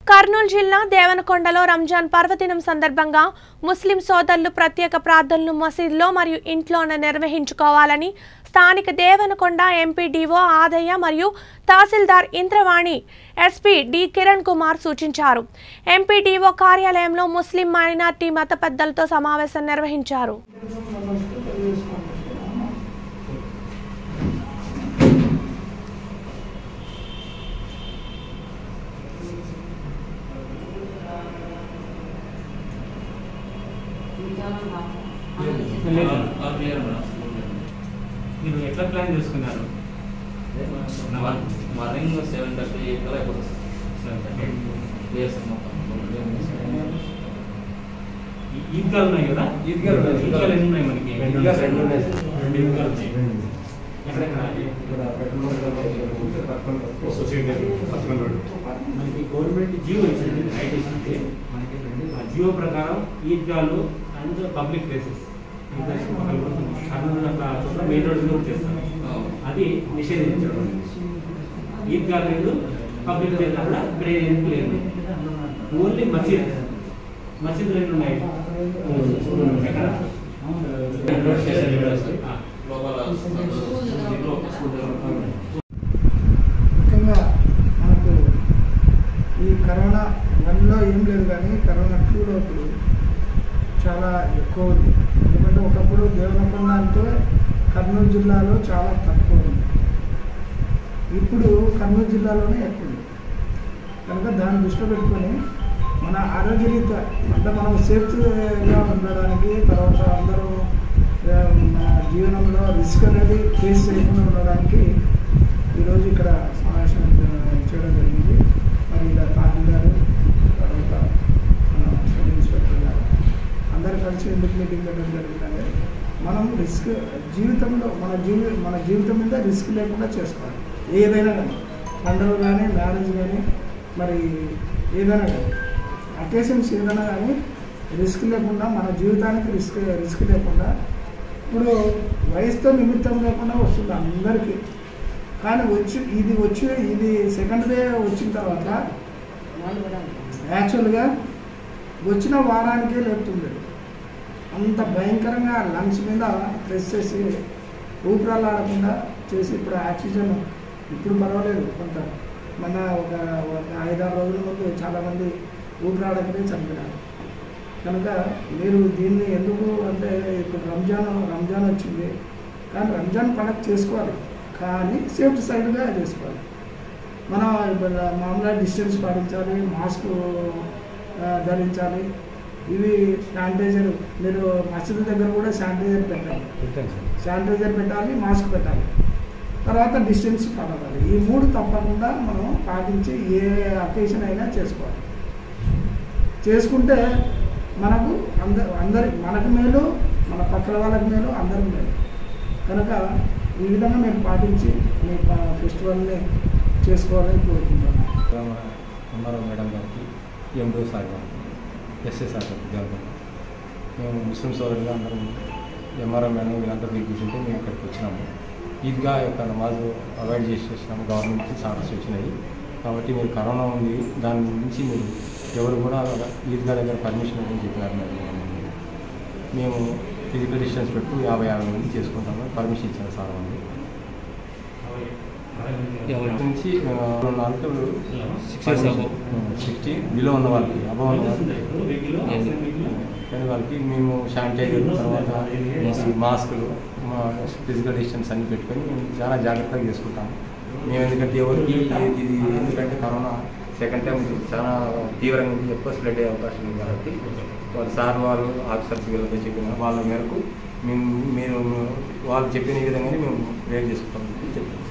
కర్నూలు జిల్లా దేవనకొండలో రంజాన్ పర్వదినం సందర్భంగా ముస్లిం సోదరులు ప్రత్యేక ప్రార్థనలు మసీదులో మరియు ఇంట్లోనే నిర్వహించుకోవాలని స్థానిక దేవనకొండ ఎంపీడీఓ ఆదయ్య మరియు తహసీల్దార్ ఇంద్రవాణి ఎస్పీ డి కిరణ్ కుమార్ సూచించారు ఎంపీడీఓ కార్యాలయంలో ముస్లిం మైనార్టీ మత పెద్దలతో సమావేశం నిర్వహించారు మీరు ఎట్లా ప్లాన్ చేసుకున్నారు మార్నింగ్ సెవెన్ థర్టీ ఎయిట్ కల్లా అయిపోతుంది సెవెన్ థర్టీ ప్లేస్ మొత్తం ఈ- ఈద్గాలు ఉన్నాయి కదా ఈద్గాలు ఉన్నాయి. ఈద్గాలు ఎన్ని ఉన్నాయి మనకి రెండు ఉన్నాయి. రెండు ఉన్నాయి సార్. రెండు ఈద్గాలు ఉన్నాయి ఎక్కడెక్కడ ఇక్కడ పెట్రోల్ సొసైటీ పచ్చమల్ రోడ్ మనకి గవర్నమెంట్ జియో ఇచ్చింది రైట్ ఇచ్చింది మనకి ఆ జియో ప్రకారం ఈద్గాలు అండ్ పబ్లిక్ ప్లేసెస్ కర్నూలు అట్లా చోట్ల మెయిన్ రోడ్ కూడా చేస్తాం అది నిషేధించడం ఈద్గాలు లేదు పబ్లిక్ ప్లేస్ కూడా ఇక్కడ ఎందుకు లేదు ఓన్లీ మసీద్ మసీద్ రెండు ఉన్నాయి ఎక్కడ ఆ, లోపల ముఖ్యంగా మనకు ఈ కరోనా వన్లో ఏం లేదు కానీ కరోనా టూలో ఇప్పుడు చాలా ఎక్కువ ఉంది ఎందుకంటే ఒకప్పుడు దేవనకొండ అంటే కర్నూలు జిల్లాలో చాలా తక్కువ ఉంది ఇప్పుడు కర్నూలు జిల్లాలోనే ఎక్కువ ఉంది కనుక దాన్ని దృష్టిలో పెట్టుకొని మన ఆరోగ్యరీత్యా అంటే మనం సేఫ్టీగా ఉండడానికి తర్వాత అందరూ ఆ, మన జీవనంలో రిస్క్ అనేది ఫేస్ చేయకుండా ఉండడానికి ఈరోజు ఇక్కడ సమావేశం ఆ, చేయడం జరిగింది మరి ఇలా తహసీల్దారు తర్వాత మన సబ్ ఇన్స్పెక్టర్ గారు అందరు కలిసి ఎందుకు మీటింగ్ పెట్టడం జరిగిందంటే మనం రిస్క్ జీవితంలో మన జీవి మన జీవితం మీద రిస్క్ లేకుండా చేసుకోవాలి ఏదైనా కానీ పండుగ కానీ మ్యారేజ్ కానీ మరి ఏదైనా కానీ అకేషన్స్ ఏదైనా కానీ రిస్క్ లేకుండా మన జీవితానికి రిస్క్ రిస్క్ లేకుండా ఇప్పుడు వయసుతో నిమిత్తం లేకుండా వస్తుంది అందరికీ కానీ వచ్చి ఇది వచ్చి ఇది సెకండ్ డే వచ్చిన తర్వాత యాక్చువల్గా వచ్చిన వారానికే లేపుతుంది అంత భయంకరంగా లంగ్స్ మీద ప్రెస్ చేసి ఊపిరాలాడకుండా చేసి ఇప్పుడు ఆక్సిజన్ ఇప్పుడు పర్వాలేదు కొంత మన ఒక ఒక ఐదారు రోజుల ముందు చాలామంది ఊపిరాడకనే చనిపోయినారు కనుక మీరు దీన్ని ఎందుకు అంటే ఇప్పుడు రంజాన్ రంజాన్ వచ్చింది కానీ రంజాన్ పండగ చేసుకోవాలి కానీ సేఫ్టీ సైడ్గా చేసుకోవాలి మనం ఇప్పుడు మామూలుగా డిస్టెన్స్ పాటించాలి మాస్క్ ఆ, ధరించాలి ఇవి శానిటైజర్ మీరు మసీదు దగ్గర కూడా శానిటైజర్ పెట్టాలి పెట్టాను సార్ శానిటైజర్ పెట్టాలి మాస్క్ పెట్టాలి తర్వాత డిస్టెన్స్ పాటించాలి ఈ మూడు తప్పకుండా మనం పాటించి ఏ అకేషన్ అయినా చేసుకోవాలి చేసుకుంటే మనకు అంద అందరి మనకు మేలు మన పక్కన వాళ్ళకి మేలు అందరికి మేలు కనుక ఈ విధంగా మీరు పాటించి మీ ప- ఫెస్టివల్ని చేసుకోవాలని కోరుకుంటున్నాను ఎంఆర్ఓ మేడం గారికి ఎండో సార్ గారికి ఎస్ఏ సార్ గారికి జరుగుతుంది మేము ముస్లిం సోదరులుగా అందరం ఎంఆర్ఓ మేడం వీళ్ళంతా పిలిపించుంటే మేము ఇక్కడికి వచ్చినాము ఈద్గా యొక్క నమాజు అవాయిడ్ చేసేసినాము గవర్నమెంట్ నుంచి ఆర్డర్స్ వచ్చినాయి కాబట్టి మీరు కరోనా ఉంది దాని నుంచి మీరు ఎవరు కూడా ఈద్గా దగ్గర పర్మిషన్ అని చెప్పినారు మేడం మేము ఫిజికల్ డిస్టెన్స్ పెట్టు యాభై యాభై మంది చేసుకుంటాము పర్మిషన్ ఇచ్చారు సార్ వాళ్ళు నుంచి నాలుగు సిక్స్టీ బిలో ఉన్న వాళ్ళకి అబవ్ ఉన్న వాళ్ళకి కానీ వాళ్ళకి మేము శానిటైజర్ తర్వాత మాస్కులు మా ఫిజికల్ డిస్టెన్స్ అన్ని పెట్టుకొని మేము చాలా జాగ్రత్తగా చేసుకుంటాము మేము ఎందుకంటే ఎవరికి ఇది- ఇది ఎందుకంటే కరోనా సెకండ్ టైం చాలా తీవ్రంగా ఉంది ఎక్కువ స్ప్రెడ్ అయ్యే అవకాశం ఉంది కాబట్టి వాళ్ళ సార్ వాళ్ళు ఆఫీసర్స్ వీళ్ళతో చెప్పిన వాళ్ళ మేరకు మేము మీరు వాళ్ళు చెప్పిన విధంగానే మేము ప్రేర్ చేసుకుంటాం చెప్పారు